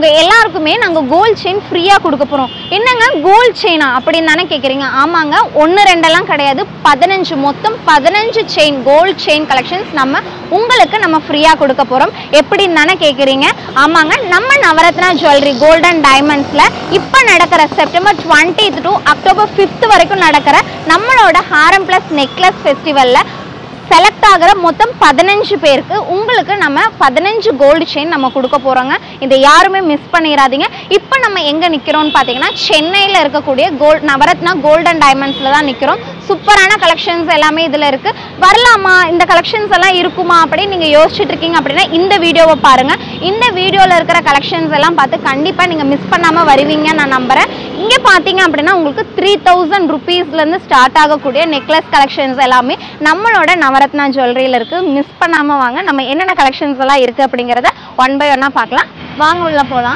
உங்கள் எல்லாருக்குமே நாங்கள் கோல்ட் செயின் ஃப்ரீயாக கொடுக்க போகிறோம் என்னங்க கோல்ட் செயினா அப்படின்னு தானே கேட்குறீங்க ஆமாங்க ஒன்று ரெண்டெல்லாம் கிடையாது பதினஞ்சு மொத்தம் பதினஞ்சு செயின் கோல்ட் செயின் கலெக்ஷன்ஸ் நம்ம உங்களுக்கு நம்ம ஃப்ரீயாக கொடுக்க போகிறோம் எப்படின்னு தானே கேட்குறீங்க ஆமாங்க நம்ம நவரத்னா ஜுவல்லரி கோல்டன் டைமண்ட்ஸில் இப்போ நடக்கிற September twenty to October fifth வரைக்கும் நடக்கிற நம்மளோட ஹாரம் ப்ளஸ் நெக்லஸ் ஃபெஸ்டிவலில் செலக்ட் ஆகிற மொத்தம் பதினஞ்சு பேருக்கு உங்களுக்கு நம்ம பதினஞ்சு கோல்டு செயின் நம்ம கொடுக்க போகிறோங்க இதை யாருமே மிஸ் பண்ணிடாதீங்க இப்போ நம்ம எங்கே நிற்கிறோம்னு பார்த்தீங்கன்னா சென்னையில் இருக்கக்கூடிய கோல்ட் நவரத்னா கோல்டன் டைமண்ட்ஸில் தான் நிற்கிறோம் சூப்பரான கலெக்ஷன்ஸ் எல்லாமே இதில் இருக்குது வரலாமா இந்த கலெக்ஷன்ஸ் எல்லாம் இருக்குமா அப்படின்னு நீங்கள் யோசிச்சுட்டு இருக்கீங்க அப்படின்னா இந்த வீடியோவை பாருங்கள் இந்த வீடியோவில் இருக்கிற கலெக்ஷன்ஸ் எல்லாம் பார்த்து கண்டிப்பாக நீங்கள் மிஸ் பண்ணாமல் வருவீங்க நான் நம்புகிறேன் இங்கே பார்த்தீங்க அப்படின்னா உங்களுக்கு த்ரீ தௌசண்ட் ருபீஸ்லேருந்து ஸ்டார்ட் ஆகக்கூடிய நெக்லஸ் கலெக்ஷன்ஸ் எல்லாமே நம்மளோட நவரத்னா ஜுவல்லரியில் இருக்குது மிஸ் பண்ணாமல் வாங்க நம்ம என்னென்ன கலெக்ஷன்ஸ் எல்லாம் இருக்குது அப்படிங்கிறத ஒன் பை ஒன்னாக பார்க்கலாம் வாங்க உள்ள போகலாம்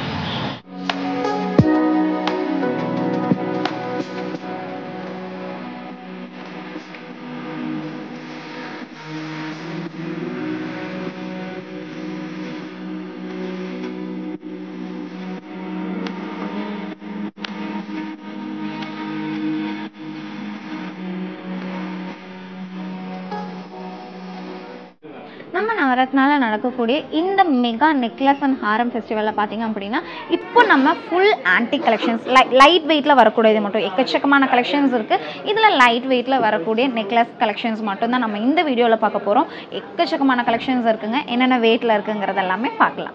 நம்ம நவரத்னால நடக்கக்கூடிய இந்த மெகா நெக்லஸ் அண்ட் ஹாரம் ஃபெஸ்டிவலில் பார்த்தீங்க அப்படின்னா இப்போ நம்ம ஃபுல் ஆன்டிக் கலெக்ஷன்ஸ் லை லைட் வெயிட்டில் வரக்கூடியது மட்டும் எக்கச்சக்கமான கலெக்ஷன்ஸ் இருக்குது இதில் லைட் வெயிட்டில் வரக்கூடிய நெக்லஸ் கலெக்ஷன்ஸ் மட்டும் தான் நம்ம இந்த வீடியோவில் பார்க்க போகிறோம் எக்கச்சக்கமான கலெக்ஷன்ஸ் இருக்குங்க என்னென்ன வெயிட்டில் இருக்குங்கிறது எல்லாமே பார்க்கலாம்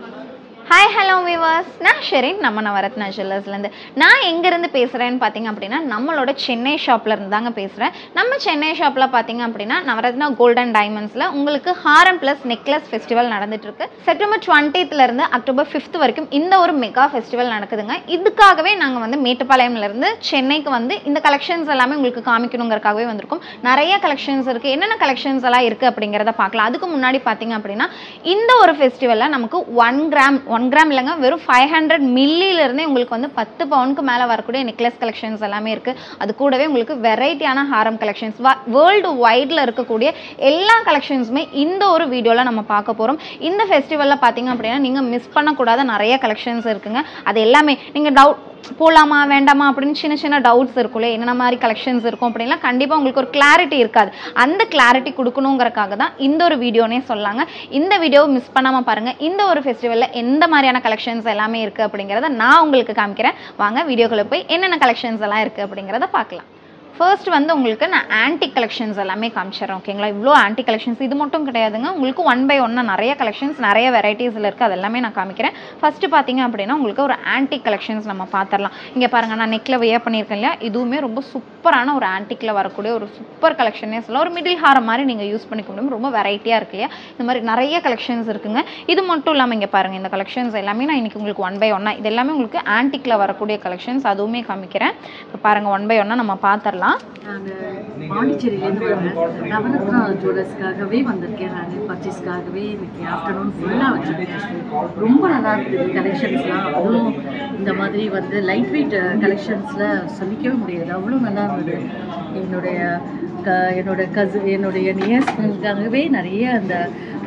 ஹாய் ஹலோ விவர்ஸ் நான் ஷெரின் நம்ம நவரத்னா ஜுவல்லர்ஸ்லேருந்து நான் எங்கேருந்து பேசுகிறேன்னு பார்த்தீங்க அப்படின்னா நம்மளோட சென்னை ஷாப்ல இருந்து தாங்க பேசுகிறேன் நம்ம சென்னை ஷாப்பில் பார்த்தீங்க அப்படின்னா நவரத்னா கோல்டன் டைமண்ட்ஸில் உங்களுக்கு ஹாரம் ப்ளஸ் நெக்லஸ் ஃபெஸ்டிவல் நடந்துட்டுருக்கு செப்டம்பர் டுவெண்ட்டிலேருந்து அக்டோபர் ஃபிஃப்த் வரைக்கும் இந்த ஒரு மெகா ஃபெஸ்டிவல் நடக்குதுங்க இதுக்காகவே நாங்கள் வந்து மேட்டுப்பாளையம்லேருந்து சென்னைக்கு வந்து இந்த கலெக்ஷன்ஸ் எல்லாமே உங்களுக்கு காமிக்கணுங்கிறக்காகவே வந்திருக்கோம் நிறைய கலெக்ஷன்ஸ் இருக்குது என்னென்ன கலெக்ஷன்ஸ் எல்லாம் இருக்குது அப்படிங்கிறத பார்க்கலாம் அதுக்கு முன்னாடி பார்த்தீங்க அப்படின்னா இந்த ஒரு ஃபெஸ்டிவலில் நமக்கு ஒன் கிராம் ஒன் கிராம் இல்லைங்க வெறும் ஃபைவ் ஹண்ட்ரட் மில்லியிலேருந்தே உங்களுக்கு வந்து பத்து பவுனுக்கு மேலே வரக்கூடிய நெக்லஸ் கலெக்ஷன்ஸ் எல்லாமே இருக்குது அது கூடவே உங்களுக்கு வெரைட்டியான ஹாரம் கலெக்ஷன்ஸ் வேர்ல்டு வைடில் இருக்கக்கூடிய எல்லா கலெக்ஷன்ஸுமே இந்த ஒரு வீடியோவில் நம்ம பார்க்க போகிறோம் இந்த ஃபெஸ்டிவலில் பார்த்தீங்க அப்படின்னா நீங்கள் மிஸ் பண்ணக்கூடாத நிறைய கலெக்ஷன்ஸ் இருக்குங்க அது எல்லாமே நீங்கள் டவுட் போகலாமா வேண்டாமா அப்படின்னு சின்ன சின்ன டவுட்ஸ் இருக்கும்ல என்னென்ன மாதிரி கலெக்ஷன்ஸ் இருக்கும் அப்படின்லாம் கண்டிப்பாக உங்களுக்கு ஒரு கிளாரிட்டி இருக்காது அந்த கிளாரிட்டி கொடுக்கணுங்கிறக்காக தான் இந்த ஒரு வீடியோனே சொல்லாங்க இந்த வீடியோவை மிஸ் பண்ணாமல் பாருங்கள் இந்த ஒரு ஃபெஸ்டிவலில் எந்த மாதிரியான கலெக்ஷன்ஸ் எல்லாமே இருக்குது அப்படிங்கிறத நான் உங்களுக்கு காமிக்கிறேன் வாங்க வீடியோக்குள்ளே போய் என்னென்ன கலெக்ஷன்ஸ் எல்லாம் இருக்குது அப்படிங்கிறத பார்க்கலாம் ஃபர்ஸ்ட் வந்து உங்களுக்கு நான் ஆன்டிக் கலெக்ஷன்ஸ் எல்லாமே காமிச்சிடுறேன் ஓகேங்களா இவ்வளோ ஆன்டிக் கலெக்ஷன்ஸ் இது மட்டும் கிடையாதுங்க உங்களுக்கு ஒன் பை ஒன்னாக நிறைய கலெக்ஷன்ஸ் நிறைய வெரைட்டிஸில் இருக்குது அது எல்லாமே நான் காமிக்கிறேன் ஃபஸ்ட்டு பார்த்தீங்க அப்படின்னா உங்களுக்கு ஒரு ஆன்டிக் கலெக்ஷன்ஸ் நம்ம பார்த்துடலாம் இங்கே பாருங்கள் நான் நெக்கில் வியர் பண்ணியிருக்கேன் இல்லையா இதுவுமே ரொம்ப சூப்பரான ஒரு ஆன்டிக்கில் வரக்கூடிய ஒரு சூப்பர் கலெக்ஷனே சொல்லலாம் ஒரு மிடில் ஹாரம் மாதிரி நீங்கள் யூஸ் பண்ணிக்க முடியும் ரொம்ப வெரைட்டியாக இருக்கு இல்லையா இந்த மாதிரி நிறைய கலெக்ஷன்ஸ் இருக்குங்க இது மட்டும் இல்லாமல் இங்கே பாருங்கள் இந்த கலெக்ஷன்ஸ் எல்லாமே நான் இன்றைக்கி உங்களுக்கு ஒன் பை ஒன்னாக இது எல்லாமே உங்களுக்கு ஆன்டிக்கில் வரக்கூடிய கலெக்ஷன்ஸ் அதுவுமே காமிக்கிறேன் இப்போ பாருங்கள் ஒன் பை ஒன்னாக நம்ம பார்த்துடலாம் நான் பாண்டிச்சேரியிலேருந்து வரேன் நவரத்னா ஜுவல்லர்ஸ்க்காகவே வந்திருக்கேன் நான் பர்ச்சேஸ்க்காகவே இன்னைக்கு ஆஃப்டர்நூன் ஃபுல்லாக வச்சுருக்கேன் ரொம்ப நல்லா இருக்குது கலெக்ஷன்ஸ்லாம் அதுவும் இந்த மாதிரி வந்து லைட் வெயிட் கலெக்ஷன்ஸில் சொல்லிக்கவே முடியாது அவ்வளோ நல்லா இருந்தது என்னுடைய க என்னோட கஸ் என்னுடைய நியர்ஸ்களுக்காகவே நிறைய அந்த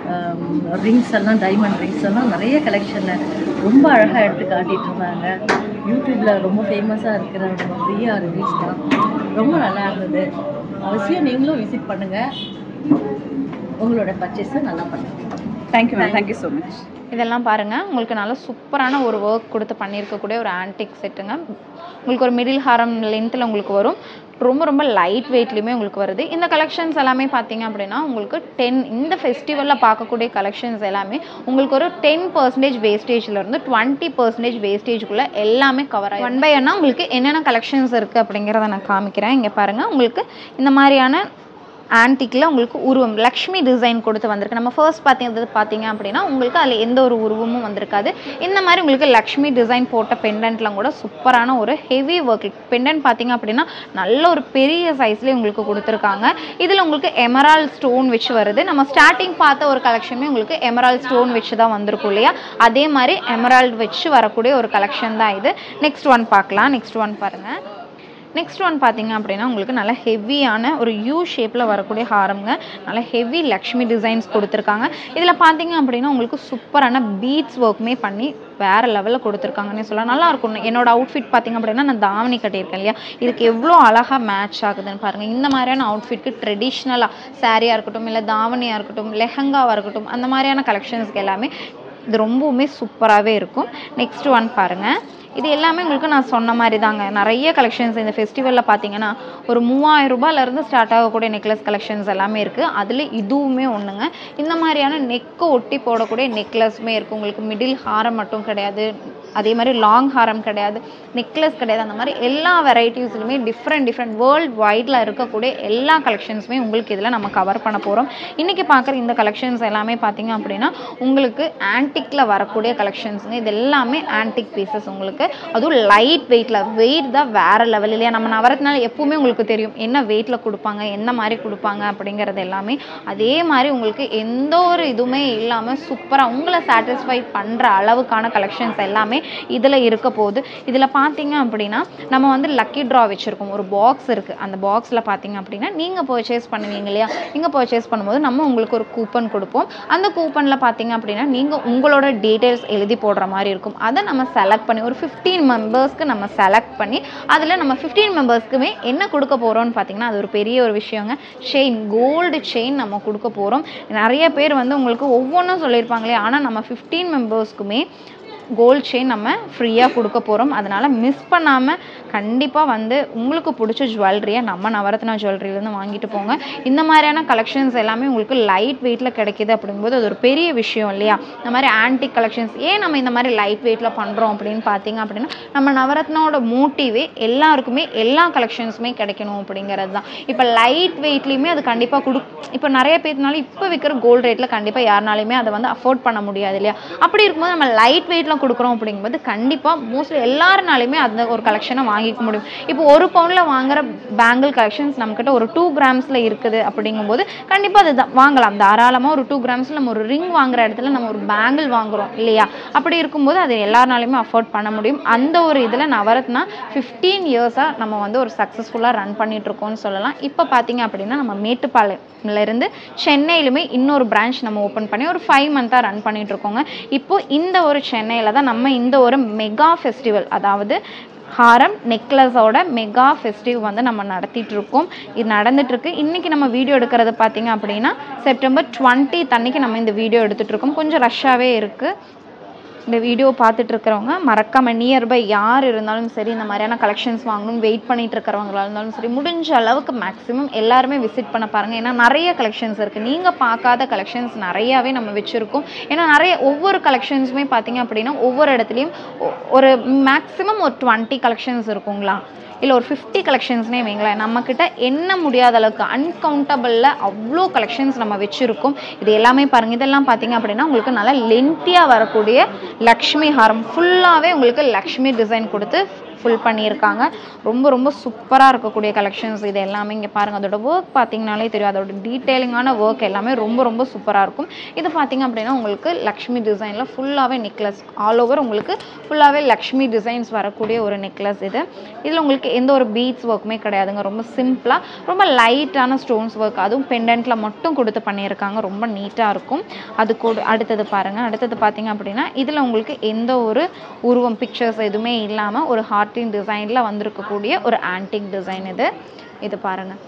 ரிங்ஸ் எல்லாம் டைமண்ட் ரிங்ஸ் எல்லாம் நிறைய கலெக்ஷனில் ரொம்ப அழகாக எடுத்து காட்டிட்டு இருந்தாங்க யூடியூப்பில் ரொம்ப ஃபேமஸாக இருக்கிற நிறைய ரிவ்யூஸ் தான் ரொம்ப நல்லா இருந்தது அவசியம் நீங்களும் விசிட் பண்ணுங்கள் உங்களோட பர்ச்சேஸை நல்லா பண்ணுங்கள் thank you ma'am thank you so much இதெல்லாம் பாருங்கள் உங்களுக்கு நல்ல சூப்பரான ஒரு ஒர்க் கொடுத்து பண்ணியிருக்கக்கூடிய ஒரு ஆன்டிக் செட்டுங்க உங்களுக்கு ஒரு மிடில் ஹாரம் லென்த்தில் உங்களுக்கு வரும் ரொம்ப ரொம்ப லைட் வெயிட்லேயுமே உங்களுக்கு வருது இந்த கலெக்ஷன்ஸ் எல்லாமே பார்த்தீங்க அப்படின்னா உங்களுக்கு டென் இந்த ஃபெஸ்டிவலில் பார்க்கக்கூடிய கலெக்ஷன்ஸ் எல்லாமே உங்களுக்கு ஒரு டென் பர்சன்டேஜ் வேஸ்டேஜ்லேருந்து டுவெண்ட்டி பர்சன்டேஜ் வேஸ்டேஜ்குள்ளே எல்லாமே கவர் ஆகும் ஒன் பை ஒன்னா உங்களுக்கு என்னென்ன கலெக்ஷன்ஸ் இருக்குது அப்படிங்கிறத நான் காமிக்கிறேன் இங்கே பாருங்கள் உங்களுக்கு இந்த மாதிரியான ஆன்டிக்கில் உங்களுக்கு உருவம் லக்ஷ்மி டிசைன் கொடுத்து வந்திருக்கு நம்ம ஃபர்ஸ்ட் பார்த்தீங்க பார்த்தீங்க அப்படின்னா உங்களுக்கு அதில் எந்த ஒரு உருவமும் வந்திருக்காது இந்த மாதிரி உங்களுக்கு லக்ஷ்மி டிசைன் போட்ட பெண்டன்ட்லாம் கூட சூப்பரான ஒரு ஹெவி ஒர்க் பெண்டன்ட் பார்த்தீங்க அப்படின்னா நல்ல ஒரு பெரிய சைஸ்லேயே உங்களுக்கு கொடுத்துருக்காங்க இதில் உங்களுக்கு எமரால் ஸ்டோன் வச்சு வருது நம்ம ஸ்டார்டிங் பார்த்த ஒரு கலெக்ஷனுமே உங்களுக்கு எமரால் ஸ்டோன் வச்சு தான் வந்திருக்கும் இல்லையா அதே மாதிரி எமரால்டு வச்சு வரக்கூடிய ஒரு கலெக்ஷன் தான் இது நெக்ஸ்ட் ஒன் பார்க்கலாம் நெக்ஸ்ட் ஒன் பாருங்கள் நெக்ஸ்ட் ஒன் பார்த்தீங்க அப்படின்னா உங்களுக்கு நல்ல ஹெவியான ஒரு யூ ஷேப்பில் வரக்கூடிய ஹாரம்ங்க நல்ல ஹெவி லக்ஷ்மி டிசைன்ஸ் கொடுத்துருக்காங்க இதில் பார்த்தீங்க அப்படின்னா உங்களுக்கு சூப்பரான பீட்ஸ் ஒர்க்குமே பண்ணி வேறு லெவலில் கொடுத்துருக்காங்கன்னே சொல்லலாம் நல்லா இருக்கும் என்னோட அவுட்ஃபிட் பார்த்தீங்க அப்படின்னா நான் தாவணி கட்டியிருக்கேன் இல்லையா இதுக்கு எவ்வளோ அழகாக மேட்ச் ஆகுதுன்னு பாருங்கள் இந்த மாதிரியான அவுட்ஃபிட்க்கு ட்ரெடிஷ்னலாக சாரியாக இருக்கட்டும் இல்லை தாவணியாக இருக்கட்டும் லெஹங்காவாக இருக்கட்டும் அந்த மாதிரியான கலெக்ஷன்ஸ்க்கு எல்லாமே இது ரொம்பவுமே சூப்பராகவே இருக்கும் நெக்ஸ்ட் ஒன் பாருங்கள் இது எல்லாமே உங்களுக்கு நான் சொன்ன மாதிரி தாங்க நிறைய கலெக்ஷன்ஸ் இந்த ஃபெஸ்டிவலில் பார்த்தீங்கன்னா ஒரு மூவாயிரம் ரூபாயிலேருந்து ஸ்டார்ட் ஆகக்கூடிய நெக்லஸ் கலெக்ஷன்ஸ் எல்லாமே இருக்குது அதில் இதுவுமே ஒன்றுங்க இந்த மாதிரியான நெக்கை ஒட்டி போடக்கூடிய நெக்லஸுமே இருக்குது உங்களுக்கு மிடில் ஹாரம் மட்டும் கிடையாது அதே மாதிரி லாங் ஹாரம் கிடையாது நெக்லஸ் கிடையாது அந்த மாதிரி எல்லா வெரைட்டிஸ்லையுமே டிஃப்ரெண்ட் டிஃப்ரெண்ட் வேர்ல்ட் வைடில் இருக்கக்கூடிய எல்லா கலெக்ஷன்ஸுமே உங்களுக்கு இதில் நம்ம கவர் பண்ண போகிறோம் இன்றைக்கி பார்க்குற இந்த கலெக்ஷன்ஸ் எல்லாமே பார்த்தீங்க அப்படின்னா உங்களுக்கு ஆன்டிக்கில் வரக்கூடிய கலெக்ஷன்ஸுங்க இது எல்லாமே ஆன்டிக் பீசஸ் உங்களுக்கு அதுவும் லைட் வெயிட்டில் வெயிட் தான் வேறு லெவல் இல்லையா நம்ம நவரத்தினால எப்பவுமே உங்களுக்கு தெரியும் என்ன வெயிட்டில் கொடுப்பாங்க என்ன மாதிரி கொடுப்பாங்க அப்படிங்கிறது எல்லாமே அதே மாதிரி உங்களுக்கு எந்த ஒரு இதுவுமே இல்லாமல் சூப்பராக உங்களை சாட்டிஸ்ஃபை பண்ணுற அளவுக்கான கலெக்ஷன்ஸ் எல்லாமே இதில் இருக்க போகுது இதில் பார்த்தீங்க அப்படின்னா நம்ம வந்து லக்கி ட்ரா வச்சுருக்கோம் ஒரு பாக்ஸ் இருக்குது அந்த பாக்ஸில் பார்த்தீங்க அப்படின்னா நீங்கள் பர்ச்சேஸ் பண்ணுவீங்க இல்லையா நீங்கள் பர்ச்சேஸ் பண்ணும்போது நம்ம உங்களுக்கு ஒரு கூப்பன் கொடுப்போம் அந்த கூப்பனில் பார்த்தீங்க அப்படின்னா நீங்கள் உங்களோட டீட்டெயில்ஸ் எழுதி போடுற மாதிரி இருக்கும் அதை நம்ம செலக்ட் பண்ணி ஒரு ஃபிஃப்டீன் மெம்பர்ஸ்க்கு நம்ம செலக்ட் பண்ணி அதில் நம்ம ஃபிஃப்டீன் மெம்பர்ஸ்க்குமே என்ன கொடுக்க போகிறோம்னு பார்த்தீங்கன்னா அது ஒரு பெரிய ஒரு விஷயங்க செயின் கோல்டு செயின் நம்ம கொடுக்க போகிறோம் நிறைய பேர் வந்து உங்களுக்கு ஒவ்வொன்றும் சொல்லியிருப்பாங்களே ஆனால் நம்ம ஃபிஃப்டீன் மெம்பர்ஸ்க்குமே கோல்ட் செயின் நம்ம ஃப்ரீயாக கொடுக்க போகிறோம் அதனால் மிஸ் பண்ணாமல் கண்டிப்பாக வந்து உங்களுக்கு பிடிச்ச ஜுவல்லரியை நம்ம நவரத்னா ஜுவல்லரியிலேருந்து வாங்கிட்டு போங்க இந்த மாதிரியான கலெக்ஷன்ஸ் எல்லாமே உங்களுக்கு லைட் வெயிட்டில் கிடைக்கிது அப்படிங்கும்போது அது ஒரு பெரிய விஷயம் இல்லையா இந்த மாதிரி ஆன்டிக் கலெக்ஷன்ஸ் ஏன் நம்ம இந்த மாதிரி லைட் வெயிட்டில் பண்ணுறோம் அப்படின்னு பார்த்தீங்க அப்படின்னா நம்ம நவரத்னாவோட மோட்டிவே எல்லாருக்குமே எல்லா கலெக்ஷன்ஸுமே கிடைக்கணும் அப்படிங்கிறது தான் இப்போ லைட் வெயிட்லேயுமே அது கண்டிப்பாக கொடு இப்போ நிறைய பேர்னால இப்போ விற்கிற கோல்டு ரேட்டில் கண்டிப்பாக யாருனாலையுமே அதை வந்து அஃபோர்ட் பண்ண முடியாது இல்லையா அப்படி இருக்கும்போது நம்ம லைட் வெயிட்டில் கொடுக்குறோம் அப்படிங்கும்போது கண்டிப்பாக மோஸ்ட்லி எல்லாருனாலையுமே அந்த ஒரு கலெக்ஷனை வாங்கிக்க முடியும் இப்போ ஒரு பவுனில் வாங்குற பேங்கிள் கலெக்ஷன்ஸ் நம்மக்கிட்ட ஒரு டூ கிராம்ஸில் இருக்குது அப்படிங்கும்போது கண்டிப்பாக அது தான் வாங்கலாம் தாராளமாக ஒரு டூ கிராம்ஸில் நம்ம ஒரு ரிங் வாங்குற இடத்துல நம்ம ஒரு பேங்கிள் வாங்குறோம் இல்லையா அப்படி இருக்கும்போது அது எல்லாருனாலையுமே அஃபோர்ட் பண்ண முடியும் அந்த ஒரு இதில் நவரத்னா ஃபிஃப்டீன் இயர்ஸாக நம்ம வந்து ஒரு சக்ஸஸ்ஃபுல்லாக ரன் பண்ணிட்டு இருக்கோம்னு சொல்லலாம் இப்போ பார்த்தீங்க அப்படின்னா நம்ம மேட்டுப்பாளையம்லேருந்து சென்னையிலுமே இன்னொரு பிரான்ச் நம்ம ஓப்பன் பண்ணி ஒரு ஃபைவ் மந்த்தாக ரன் பண்ணிட்டு இருக்கோங்க இப்போ இந்த ஒரு சென்னையில் தான் நம்ம இந்த ஒரு மெகா ஃபெஸ்டிவல் அதாவது ஹாரம் நெக்லஸோட மெகா ஃபெஸ்டிவ் வந்து நம்ம நடத்திட்டு இருக்கோம் இது நடந்துட்டு இருக்கு இன்னைக்கு நம்ம வீடியோ எடுக்கிறது பார்த்தீங்க அப்படின்னா செப்டம்பர் டுவெண்ட்டி அன்னைக்கு நம்ம இந்த வீடியோ எடுத்துட்டு இருக்கோம் கொஞ்சம் ரஷ்ஷாகவே இருக்குது இந்த வீடியோ பார்த்துட்டு இருக்கிறவங்க மறக்காம நியர்பை யார் இருந்தாலும் சரி இந்த மாதிரியான கலெக்ஷன்ஸ் வாங்கணும் வெயிட் பண்ணிட்டு இருக்கிறவங்களா இருந்தாலும் சரி முடிஞ்ச அளவுக்கு மேக்ஸிமம் எல்லாருமே விசிட் பண்ண பாருங்க ஏன்னா நிறைய கலெக்ஷன்ஸ் இருக்கு நீங்க பார்க்காத கலெக்ஷன்ஸ் நிறையாவே நம்ம வச்சிருக்கோம் ஏன்னா நிறைய ஒவ்வொரு கலெக்ஷன்ஸுமே பார்த்தீங்க அப்படின்னா ஒவ்வொரு இடத்துலையும் ஒ- ஒரு மேக்ஸிமம் ஒரு டுவெண்ட்டி கலெக்ஷன்ஸ் இருக்குங்களா இல்லை ஒரு ஃபிஃப்டி கலெக்ஷன்ஸ்னே வைங்களேன் நம்மக்கிட்ட என்ன முடியாத அளவுக்கு அன்கவுண்டபிளில் அவ்வளோ கலெக்ஷன்ஸ் நம்ம வச்சுருக்கோம் இது எல்லாமே பாருங்கள் இதெல்லாம் பார்த்தீங்க அப்படின்னா உங்களுக்கு நல்லா லென்த்தியாக வரக்கூடிய லக்ஷ்மி ஹாரம் ஃபுல்லாகவே உங்களுக்கு லக்ஷ்மி டிசைன் கொடுத்து ஃபுல் பண்ணியிருக்காங்க ரொம்ப ரொம்ப சூப்பராக இருக்கக்கூடிய கலெக்ஷன்ஸ் இது எல்லாமே இங்கே பாருங்கள் அதோட ஒர்க் பார்த்தீங்கனாலே தெரியும் அதோட டீட்டெயிலிங்கான ஒர்க் எல்லாமே ரொம்ப ரொம்ப சூப்பராக இருக்கும் இது பார்த்தீங்க அப்படின்னா உங்களுக்கு லக்ஷ்மி டிசைனில் ஃபுல்லாகவே நெக்லஸ் ஆல் ஓவர் உங்களுக்கு ஃபுல்லாகவே லக்ஷ்மி டிசைன்ஸ் வரக்கூடிய ஒரு நெக்லஸ் இது இதில் உங்களுக்கு எந்த ஒரு பீட்ஸ் ஒர்க்குமே கிடையாதுங்க ரொம்ப சிம்பிளாக ரொம்ப லைட்டான ஸ்டோன்ஸ் ஒர்க் அதுவும் பெண்டன்ட்டில் மட்டும் கொடுத்து பண்ணியிருக்காங்க ரொம்ப நீட்டாக இருக்கும் அது கூட அடுத்தது பாருங்கள் அடுத்தது பார்த்தீங்க அப்படின்னா இதில் உங்களுக்கு எந்த ஒரு உருவம் பிக்சர்ஸ் எதுவுமே இல்லாமல் ஒரு ஹார்ட்டின் டிசைனில் வந்திருக்கக்கூடிய ஒரு ஆன்டிக் டிசைன் இது இது பாருங்கள்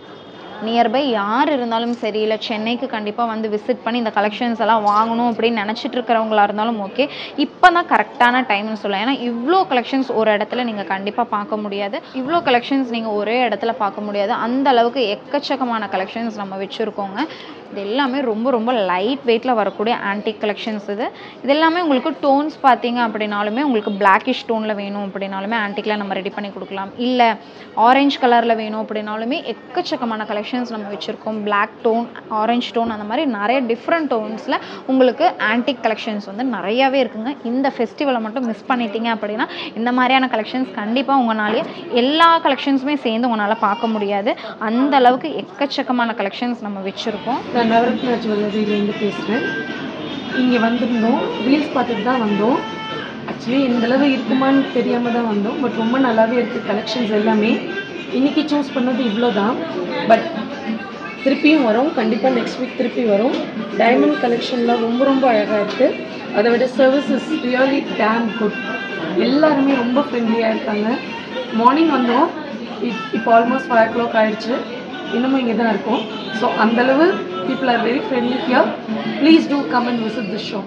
நியர்பை யார் இருந்தாலும் சரி இல்லை சென்னைக்கு கண்டிப்பாக வந்து விசிட் பண்ணி இந்த கலெக்ஷன்ஸ் எல்லாம் வாங்கணும் அப்படின்னு நினச்சிட்டு இருக்கிறவங்களா இருந்தாலும் ஓகே இப்போ தான் கரெக்டான டைம்னு சொல்லலாம் ஏன்னா இவ்வளோ கலெக்ஷன்ஸ் ஒரு இடத்துல நீங்கள் கண்டிப்பாக பார்க்க முடியாது இவ்வளோ கலெக்ஷன்ஸ் நீங்கள் ஒரே இடத்துல பார்க்க முடியாது அந்த அளவுக்கு எக்கச்சக்கமான கலெக்ஷன்ஸ் நம்ம வச்சுருக்கோங்க இது எல்லாமே ரொம்ப ரொம்ப லைட் வெயிட்டில் வரக்கூடிய ஆன்டிக் கலெக்ஷன்ஸ் இது இது எல்லாமே உங்களுக்கு டோன்ஸ் பார்த்தீங்க அப்படின்னாலுமே உங்களுக்கு பிளாக்கிஷ் டோனில் வேணும் அப்படின்னாலுமே ஆன்டிக்கில் நம்ம ரெடி பண்ணி கொடுக்கலாம் இல்லை ஆரஞ்சு கலரில் வேணும் அப்படின்னாலுமே எக்கச்சக்கமான கலெக்ஷன்ஸ் நம்ம வச்சுருக்கோம் பிளாக் டோன் ஆரஞ்சு டோன் அந்த மாதிரி நிறைய டிஃப்ரெண்ட் டோன்ஸில் உங்களுக்கு ஆன்டிக் கலெக்ஷன்ஸ் வந்து நிறையாவே இருக்குங்க இந்த ஃபெஸ்டிவலை மட்டும் மிஸ் பண்ணிட்டீங்க அப்படின்னா இந்த மாதிரியான கலெக்ஷன்ஸ் கண்டிப்பாக உங்களாலேயே எல்லா கலெக்ஷன்ஸுமே சேர்ந்து உங்களால் பார்க்க முடியாது அந்த அளவுக்கு எக்கச்சக்கமான கலெக்ஷன்ஸ் நம்ம வச்சுருக்கோம் நான் நவரத்னா ஜுவல்லரியிலேருந்து பேசுகிறேன் இங்கே வந்திருந்தோம் ரீல்ஸ் பார்த்துட்டு தான் வந்தோம் ஆக்சுவலி இந்த அளவு இருக்குமான்னு தெரியாமல் தான் வந்தோம் பட் ரொம்ப நல்லாவே இருக்குது கலெக்ஷன்ஸ் எல்லாமே இன்னைக்கு சூஸ் பண்ணது இவ்வளோ தான் பட் திருப்பியும் வரும் கண்டிப்பாக நெக்ஸ்ட் வீக் திருப்பி வரும் டைமண்ட் கலெக்ஷனில் ரொம்ப ரொம்ப அழகாக இருக்குது அதை விட service is really damn good எல்லாருமே ரொம்ப ஃப்ரெண்ட்லியாக இருக்காங்க மார்னிங் வந்தோம் இப் இப்போ ஆல்மோஸ்ட் ஃபைவ் ஓ கிளாக் ஆயிடுச்சு இன்னமும் இங்கே தான் இருக்கோம் ஸோ அந்தளவு people are very friendly here please do come and visit this shop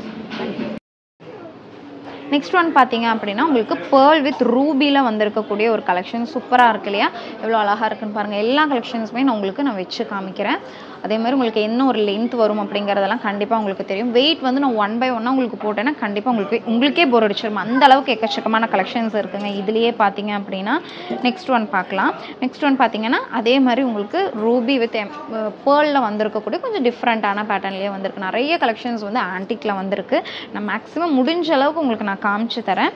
next one பார்த்தீங்க அப்படின்னா உங்களுக்கு பேர்ல் வித் ரூபியில் வந்திருக்கக்கூடிய ஒரு கலெக்ஷன் சூப்பராக இருக்கு இல்லையா எவ்வளோ அழகாக இருக்குன்னு பாருங்கள் எல்லா கலெக்ஷன்ஸுமே நான் உங்களுக்கு நான் வச்சு காமிக்கிறேன் அதே மாதிரி உங்களுக்கு என்ன ஒரு லென்த் வரும் அப்படிங்கிறதெல்லாம் கண்டிப்பாக உங்களுக்கு தெரியும் வெயிட் வந்து நான் ஒன் பை ஒன்னாக உங்களுக்கு போட்டேன்னா கண்டிப்பாக உங்களுக்கு உங்களுக்கே போர் அடிச்சிடும் அந்த அளவுக்கு எக்கச்சக்கமான கலெக்ஷன்ஸ் இருக்குங்க இதுலேயே பார்த்தீங்க அப்படின்னா நெக்ஸ்ட் ஒன் பார்க்கலாம் நெக்ஸ்ட் ஒன் பார்த்தீங்கன்னா அதே மாதிரி உங்களுக்கு ரூபி வித் பேர்லில் வந்திருக்கக்கூடிய கொஞ்சம் டிஃப்ரெண்ட்டான பேட்டர்ன்லேயே வந்திருக்கு நிறைய கலெக்ஷன்ஸ் வந்து ஆன்டிக்கில் வந்திருக்கு நான் மேக்ஸிமம் முடிஞ்ச அளவுக்கு உங்களுக்கு நான் காமிச்சு தரேன்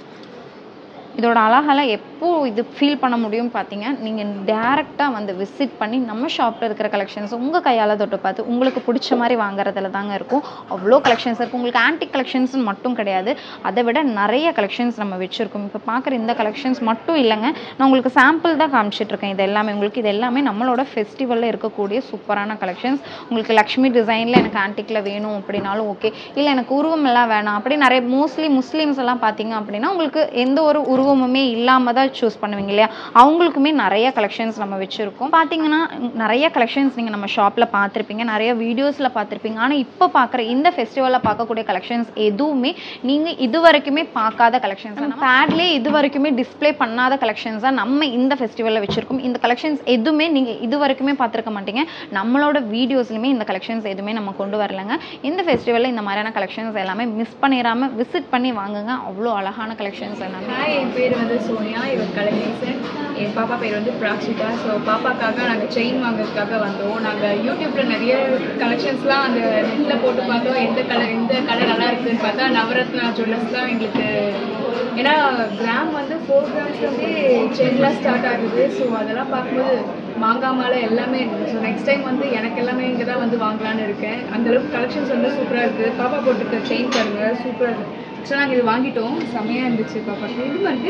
இதோட அழகெல்லாம் எப்போ இது ஃபீல் பண்ண முடியும் பார்த்தீங்க நீங்கள் டேரெக்டாக வந்து விசிட் பண்ணி நம்ம ஷாப்பில் இருக்கிற கலெக்ஷன்ஸ் உங்கள் கையால் தொட்டு பார்த்து உங்களுக்கு பிடிச்ச மாதிரி வாங்குறதுல தாங்க இருக்கும் அவ்வளோ கலெக்ஷன்ஸ் இருக்கும் உங்களுக்கு ஆன்டிக் கலெக்ஷன்ஸ் மட்டும் கிடையாது அதை விட நிறைய கலெக்ஷன்ஸ் நம்ம வச்சுருக்கோம் இப்போ பார்க்குற இந்த கலெக்ஷன்ஸ் மட்டும் இல்லைங்க நான் உங்களுக்கு சாம்பிள் தான் காமிச்சிட்ருக்கேன் இது எல்லாமே உங்களுக்கு இது எல்லாமே நம்மளோட ஃபெஸ்டிவலில் இருக்கக்கூடிய சூப்பரான கலெக்ஷன்ஸ் உங்களுக்கு லக்ஷ்மி டிசைனில் எனக்கு ஆன்டிக்கில் வேணும் அப்படின்னாலும் ஓகே இல்லை எனக்கு உருவம் எல்லாம் வேணாம் அப்படி நிறைய மோஸ்ட்லி முஸ்லீம்ஸ் எல்லாம் பார்த்தீங்க அப்படின்னா உங்களுக்கு எந்த ஒரு உருவமுமே இல்லாமல் தான் சூஸ் பண்ணுவீங்க இல்லையா அவங்களுக்குமே நிறைய கலெக்ஷன்ஸ் நம்ம வச்சுருக்கோம் பார்த்தீங்கன்னா நிறைய கலெக்ஷன்ஸ் நீங்கள் நம்ம ஷாப்பில் பார்த்துருப்பீங்க நிறைய வீடியோஸில் பார்த்துருப்பீங்க ஆனால் இப்போ பார்க்குற இந்த ஃபெஸ்டிவலில் பார்க்கக்கூடிய கலெக்ஷன்ஸ் எதுவுமே நீங்கள் இது வரைக்குமே பார்க்காத கலெக்ஷன்ஸ் பேட்லேயே இது வரைக்குமே டிஸ்ப்ளே பண்ணாத கலெக்ஷன்ஸ் தான் நம்ம இந்த ஃபெஸ்டிவலில் வச்சுருக்கோம் இந்த கலெக்ஷன்ஸ் எதுவுமே நீங்கள் இது வரைக்குமே பார்த்துருக்க மாட்டீங்க நம்மளோட வீடியோஸ்லையுமே இந்த கலெக்ஷன்ஸ் எதுவுமே நம்ம கொண்டு வரலைங்க இந்த ஃபெஸ்டிவலில் இந்த மாதிரியான கலெக்ஷன்ஸ் எல்லாமே மிஸ் பண்ணிடாமல் விசிட் பண்ணி வாங்குங்க அவ்வளோ அழகான கலெக்ஷன்ஸ் எல்லாமே ஹாய் என் பேர் வந்து சோனியா இவர் கலைநேசன் என் பாப்பா பேர் வந்து பிராக்ஷிதா ஸோ பாப்பாக்காக நாங்கள் செயின் வாங்குறதுக்காக வந்தோம் நாங்கள் யூடியூப்பில் நிறைய கலெக்ஷன்ஸ்லாம் அந்த நெட்டில் போட்டு பார்த்தோம் எந்த கலர் எந்த கலர் நல்லா இருக்குதுன்னு பார்த்தா நவரத்னா ஜுவல்லர்ஸ் தான் எங்களுக்கு ஏன்னா கிராம் வந்து ஃபோர் கிராம்ஸ்லேருந்தே செயின்லாம் ஸ்டார்ட் ஆகுது ஸோ அதெல்லாம் பார்க்கும்போது மாங்காய் மாலை எல்லாமே இருக்குது ஸோ நெக்ஸ்ட் டைம் வந்து எனக்கு எல்லாமே இங்கே தான் வந்து வாங்கலான்னு இருக்கேன் அந்தளவுக்கு கலெக்ஷன்ஸ் வந்து சூப்பராக இருக்குது பாப்பா போட்டிருக்க செயின் பாருங்கள் சூப்பராக இருக்குது ஆக்சுவலாக நாங்கள் இது வாங்கிட்டோம் செம்மையாக இருந்துச்சு பாப்பாக்கு இது மாதிரி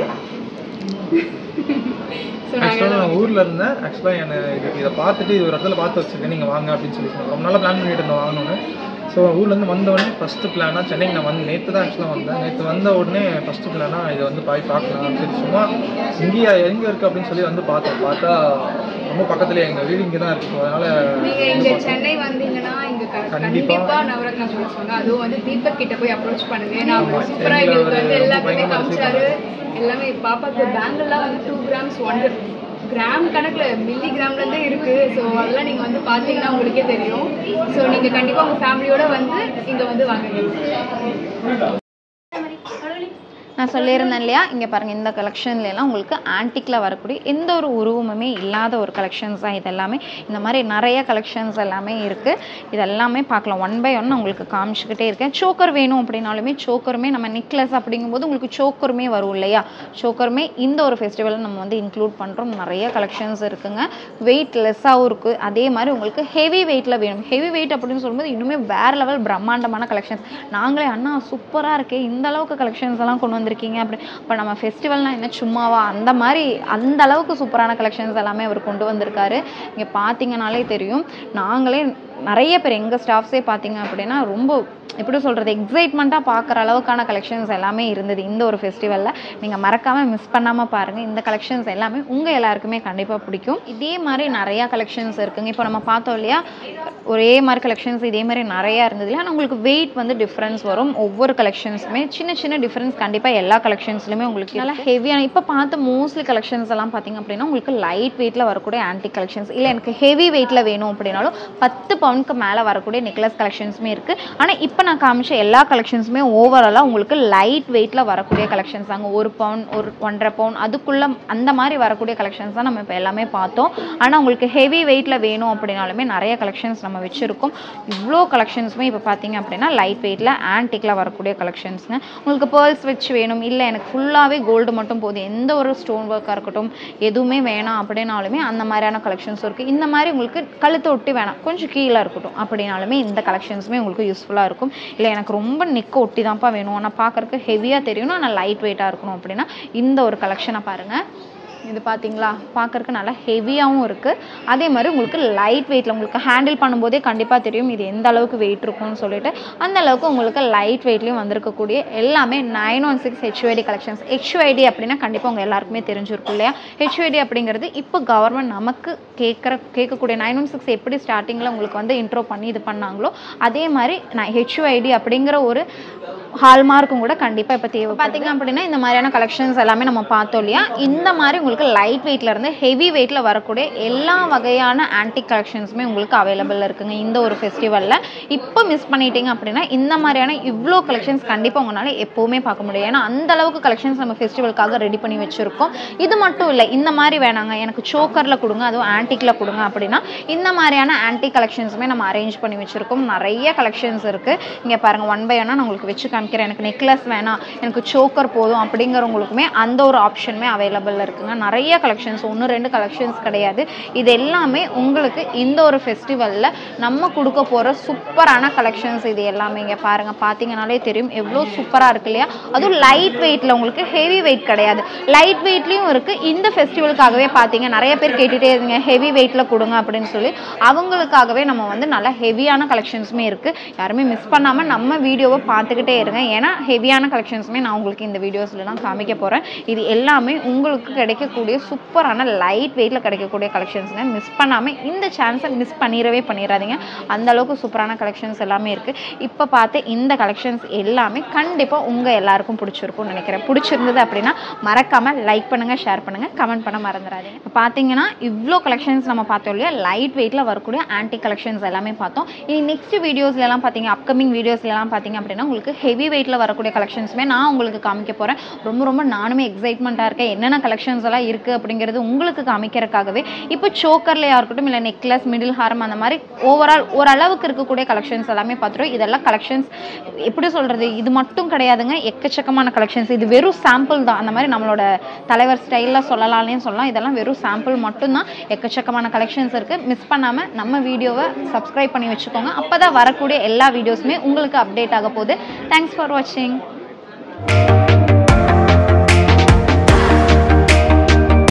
ஸோ ஆக்சுவலாக நாங்கள் நான் ஊரில் இருந்தேன் ஆக்சுவலாக எனக்கு இது இதை பார்த்துட்டு இது ஒரு இடத்துல பார்த்து வச்சிருக்கேன் நீங்கள் வாங்க அப்படின்னு சொல்லி சொன்னாங்க ரொம்ப நாளாக பிளான் பண்ணிட்டு இருந்தோம் வாங்கணும்னு ஸோ ஊர்லேருந்து வந்த உடனே ஃபஸ்ட்டு பிளானாக சென்னைக்கு நான் வந்து நேற்று தான் ஆக்சுவலாக வந்தேன் நேற்று வந்த உடனே ஃபஸ்ட்டு பிளானாக இதை வந்து போய் பார்க்கலாம் சரி சும்மா இங்கேயா எங்கே இருக்குது அப்படின்னு சொல்லி வந்து பார்த்தோம் பார்த்தா ரொம்ப பக்கத்துலேயே எங்கள் வீடு இங்கே தான் இருக்குது அதனால் நீங்க இங்க சென்னை வந்தீங்கன்னா இங்க க- கண்டிப்பா. கண்டிப்பா நவரத்னா ஜுவல்ஸ் வாங்க அதுவும் வந்து தீபக் கிட்ட போய் அப்ரோச் பண்ணுங்க ஏன்னா அவர் ஆமா, சூப்பரா எங்களை எங்களுக்கு வந்து ஒரு எல்லாத்தையுமே பயங்கரமா காமிச்சாரு எல்லாமே பாப்பாக்கு பேங்கிள்லாம் வந்து டூ கிராம்ஸ் ஒன் கிராம் கணக்குல மில்லி கிராம்ல இருந்தே இருக்கு ஸோ அதெல்லாம் நீங்க வந்து பாத்தீங்கன்னா உங்களுக்கே தெரியும் ஸோ நீங்க கண்டிப்பா உங்க ஃபேமிலியோட வந்து இங்க வந்து வாங்குங்க நான் சொல்லியிருந்தேன் இல்லையா இங்கே பாருங்கள் இந்த collectionல எல்லாம் உங்களுக்கு ஆன்டிக்கில் வரக்கூடிய எந்த ஒரு உருவமுமே இல்லாத ஒரு கலெக்ஷன்ஸ் தான் இது எல்லாமே இந்த மாதிரி நிறைய கலெக்ஷன்ஸ் எல்லாமே இருக்குது இது எல்லாமே பார்க்கலாம் ஒன் பை ஒன் உங்களுக்கு காமிச்சிக்கிட்டே இருக்கேன் சோக்கர் வேணும் அப்படின்னாலுமே சோக்கருமே நம்ம நெக்லஸ் அப்படிங்கும்போது உங்களுக்கு சோக்கருமே வரும் இல்லையா சோக்கருமே இந்த ஒரு ஃபெஸ்டிவலில் நம்ம வந்து இன்க்ளூட் பண்ணுறோம் நிறைய கலெக்ஷன்ஸ் இருக்குங்க வெயிட் லெஸ்ஸாகவும் இருக்குது அதே மாதிரி உங்களுக்கு ஹெவி வெயிட்டில் வேணும் ஹெவி வெயிட் அப்படின்னு சொல்லும்போது இன்னுமே வேறு லெவல் பிரம்மாண்டமான கலெக்ஷன்ஸ் நாங்களே அண்ணா சூப்பராக இருக்கே இந்த அளவுக்கு கலெக்ஷன்ஸ் எல்லாம் கொண்டு வந்திருக்கீங்க அப்படி இப்போ நம்ம ஃபெஸ்டிவல்னா என்ன சும்மாவா அந்த மாதிரி அந்த அளவுக்கு சூப்பரான கலெக்ஷன்ஸ் எல்லாமே அவர் கொண்டு வந்திருக்காரு இங்கே பார்த்தீங்கனாலே தெரியும் நாங்களே நிறைய பேர் எங்கள் ஸ்டாஃப்ஸே பார்த்தீங்க அப்படின்னா ரொம்ப எப்படி சொல்கிறது எக்ஸைட்மெண்ட்டாக பார்க்குற அளவுக்கான கலெக்ஷன்ஸ் எல்லாமே இருந்தது இந்த ஒரு ஃபெஸ்டிவலில் நீங்கள் மறக்காமல் மிஸ் பண்ணாமல் பாருங்கள் இந்த கலெக்ஷன்ஸ் எல்லாமே உங்கள் எல்லாருக்குமே கண்டிப்பாக பிடிக்கும் இதே மாதிரி நிறையா கலெக்ஷன்ஸ் இருக்குங்க இப்போ நம்ம பார்த்தோம் இல்லையா ஒரே மாதிரி கலெக்ஷன்ஸ் இதே மாதிரி நிறையா இருந்தது இல்லையா ஆனால் உங்களுக்கு வெயிட் வந்து டிஃப்ரென்ஸ் வரும் ஒவ்வொரு கலெக்ஷன்ஸுமே சின்ன சின்ன டிஃப்ரென்ஸ் கண்டிப்பாக எல்லா கலெக்ஷன்ஸ்லையுமே உங்களுக்கு நல்லா ஹெவியான இப்போ பார்த்த மோஸ்ட்லி கலெக்ஷன்ஸ் எல்லாம் பார்த்தீங்க அப்படின்னா உங்களுக்கு லைட் வெயிட்டில் வரக்கூடிய ஆன்டி கலெக்ஷன்ஸ் இல்லை எனக்கு ஹெவி வெயிட்டில் வேணும் அப்படின்னாலும் பத்து பவுனுக்கு மேலே வரக்கூடிய நெக்லஸ் கலெக்ஷன்ஸுமே இருக்குது ஆனால் இப்போ நான் காமிச்ச எல்லா கலெக்ஷன்ஸுமே ஓவராலாக உங்களுக்கு லைட் வெயிட்டில் வரக்கூடிய கலெக்ஷன்ஸ் தாங்க ஒரு பவுன் ஒரு ஒன்றரை பவுன் அதுக்குள்ளே அந்த மாதிரி வரக்கூடிய கலெக்ஷன்ஸ் தான் நம்ம இப்போ எல்லாமே பார்த்தோம் ஆனால் உங்களுக்கு ஹெவி வெயிட்டில் வேணும் அப்படின்னாலுமே நிறைய கலெக்ஷன்ஸ் நம்ம வச்சுருக்கோம் இவ்வளோ கலெக்ஷன்ஸுமே இப்போ பார்த்தீங்க அப்படின்னா லைட் வெயிட்டில் ஆன்டிக்கில் வரக்கூடிய கலெக்ஷன்ஸுங்க உங்களுக்கு பேர்ல்ஸ் வச்சு வேணும் இல்லை எனக்கு ஃபுல்லாகவே கோல்டு மட்டும் போதும் எந்த ஒரு ஸ்டோன் ஒர்க்காக இருக்கட்டும் எதுவுமே வேணாம் அப்படின்னாலுமே அந்த மாதிரியான கலெக்ஷன்ஸ் இருக்குது இந்த மாதிரி உங்களுக்கு கழுத்தை ஒட்டி வேணாம் கொஞ்சம் கீழே இருக்கட்டும் அப்படின்னாலுமே இந்த கலெக்ஷன்ஸுமே உங்களுக்கு யூஸ்ஃபுல்லாக இருக்கும் இல்லை எனக்கு ரொம்ப நெக்க ஒட்டி தான்ப்பா வேணும் ஆனால் பார்க்கறதுக்கு ஹெவியாக தெரியணும் ஆனால் லைட் வெயிட்டாக இருக்கணும் அப்படின்னா இந்த ஒரு கலெக்ஷனை பாருங்கள் இது பார்த்தீங்களா பார்க்கறதுக்கு நல்லா ஹெவியாகவும் இருக்குது அதே மாதிரி உங்களுக்கு லைட் வெயிட்டில் உங்களுக்கு ஹேண்டில் பண்ணும்போதே கண்டிப்பாக தெரியும் இது எந்த அளவுக்கு வெயிட் இருக்கும்னு சொல்லிட்டு அந்த அளவுக்கு உங்களுக்கு லைட் வெயிட்லேயும் வந்திருக்கக்கூடிய எல்லாமே nine one six HID collections HID அப்படின்னா கண்டிப்பாக உங்கள் எல்லாருக்குமே தெரிஞ்சிருக்கும் இல்லையா ஹெச்ஐடி அப்படிங்கிறது இப்போ கவர்மெண்ட் நமக்கு கேட்குற கேட்கக்கூடிய நைன் ஒன் சிக்ஸ் எப்படி ஸ்டார்டிங்கில் உங்களுக்கு வந்து இன்ட்ரோ பண்ணி இது பண்ணாங்களோ அதே மாதிரி நான் ஹெச்ஐடி அப்படிங்கிற ஒரு ஹால்மார்க்கும் கூட கண்டிப்பாக இப்போ தேவை பார்த்தீங்க அப்படின்னா இந்த மாதிரியான கலெக்ஷன்ஸ் எல்லாமே நம்ம பார்த்தோம் இல்லையா இந்த மாதிரி உங்களுக்கு லைட் வெயிட்ல இருந்து ஹெவி வெயிட்ல வரக்கூடிய எல்லா வகையான ஆன்டிக் கலெக்ஷன்ஸுமே உங்களுக்கு அவைலபிள் இருக்குங்க இந்த ஒரு ஃபெஸ்டிவலில் இப்போ மிஸ் பண்ணிட்டீங்க அப்படின்னா இந்த மாதிரியான இவ்வளோ கலெக்ஷன்ஸ் கண்டிப்பாக உங்களால் எப்போவுமே பார்க்க முடியும் ஏன்னா அந்த அளவுக்கு கலெக்ஷன்ஸ் நம்ம ஃபெஸ்டிவலுக்காக ரெடி பண்ணி வச்சுருக்கோம் இது மட்டும் இல்லை இந்த மாதிரி வேணாங்க எனக்கு சோக்கரில் கொடுங்க அதுவும் ஆன்டிக்கில் கொடுங்க அப்படின்னா இந்த மாதிரியான ஆன்டிக் கலெக்ஷன்ஸுமே நம்ம அரேஞ்ச் பண்ணி வச்சுருக்கோம் நிறைய கலெக்ஷன்ஸ் இருக்குது இங்கே பாருங்கள் ஒன் பை ஒன்னாக நான் உங்களுக்கு வச்சு காமிக்கிறேன் எனக்கு நெக்லஸ் வேணாம் எனக்கு சோக்கர் போதும் அப்படிங்கிறவங்களுக்குமே அந்த ஒரு ஆப்ஷனுமே அவைலபிள் இருக்குங்க நிறைய கலெக்ஷன்ஸ் ஒன்று ரெண்டு கலெக்ஷன்ஸ் கிடையாது இது எல்லாமே உங்களுக்கு இந்த ஒரு ஃபெஸ்டிவலில் நம்ம கொடுக்க போகிற சூப்பரான கலெக்ஷன்ஸ் இது எல்லாமே இங்கே பாருங்கள் பார்த்தீங்கனாலே தெரியும் எவ்வளோ சூப்பராக இருக்கு இல்லையா அதுவும் லைட் வெயிட்டில் உங்களுக்கு ஹெவி வெயிட் கிடையாது லைட் வெயிட்லேயும் இருக்குது இந்த ஃபெஸ்டிவலுக்காகவே பார்த்தீங்க நிறைய பேர் கேட்டுகிட்டே இருந்தீங்க ஹெவி வெயிட்டில் கொடுங்க அப்படின்னு சொல்லி அவங்களுக்காகவே நம்ம வந்து நல்ல ஹெவியான கலெக்ஷன்ஸுமே இருக்குது யாருமே மிஸ் பண்ணாமல் நம்ம வீடியோவை பார்த்துக்கிட்டே இருங்க ஏன்னா ஹெவியான கலெக்ஷன்ஸுமே நான் உங்களுக்கு இந்த வீடியோஸ்லாம் காமிக்க போகிறேன் இது எல்லாமே உங்களுக்கு கிடைக்கக்கூடிய சூப்பரான லைட் வெயிட்டில் கிடைக்கக்கூடிய கலெக்ஷன்ஸுங்க மிஸ் பண்ணாமல் இந்த சான்ஸை மிஸ் பண்ணிடவே பண்ணிடாதீங்க அந்த அளவுக்கு சூப்பரான கலெக்ஷன்ஸ் எல்லாமே இருக்குது இப்போ பார்த்து இந்த கலெக்ஷன்ஸ் எல்லாமே கண்டிப்பாக உங்கள் எல்லாருக்கும் பிடிச்சிருக்கும்னு நினைக்கிறேன் பிடிச்சிருந்தது அப்படின்னா மறக்காமல் லைக் பண்ணுங்கள் ஷேர் பண்ணுங்கள் கமெண்ட் பண்ண மறந்துடாதீங்க இப்போ பார்த்தீங்கன்னா இவ்வளோ கலெக்ஷன்ஸ் நம்ம பார்த்தோம் இல்லையா லைட் வெயிட்டில் வரக்கூடிய ஆன்டி கலெக்ஷன்ஸ் எல்லாமே பார்த்தோம் இனி நெக்ஸ்ட் வீடியோஸ்லாம் பார்த்தீங்க அப்கமிங் வீடியோஸ்லாம் பார்த்தீங்க அப்படின்னா உங்களுக்கு ஹெவி வெயிட்டில் வரக்கூடிய கலெக்ஷன்ஸுமே நான் உங்களுக்கு காமிக்க போகிறேன் ரொம்ப ரொம்ப நானுமே எக்ஸைட்மெண்ட்டாக இருக்கேன் என்னென்ன கலெக்ஷன்ஸ் எல்லாம் இருக்குது அப்படிங்கிறது உங்களுக்கு காமிக்கிறதுக்காகவே இப்போ சோக்கர்லையாக இருக்கட்டும் இல்லை நெக்லஸ் மிடில் ஹாரம் அந்த மாதிரி ஓவரால் ஓரளவுக்கு இருக்கக்கூடிய கலெக்ஷன்ஸ் எல்லாமே பார்த்துருவோம் இதெல்லாம் கலெக்ஷன்ஸ் எப்படி சொல்கிறது இது மட்டும் கிடையாதுங்க எக்கச்சக்கமான கலெக்ஷன்ஸ் இது வெறும் சாம்பிள் தான் அந்த மாதிரி நம்மளோட தலைவர் ஸ்டைலில் சொல்லலாம்னே சொல்லலாம் இதெல்லாம் வெறும் சாம்பிள் மட்டும்தான் எக்கச்சக்கமான கலெக்ஷன்ஸ் இருக்குது மிஸ் பண்ணாமல் நம்ம வீடியோவை சப்ஸ்கிரைப் பண்ணி வச்சுக்கோங்க அப்போ தான் வரக்கூடிய எல்லா வீடியோஸுமே உங்களுக்கு அப்டேட் ஆக போகுது தேங்க்ஸ் ஃபார் வாட்சிங்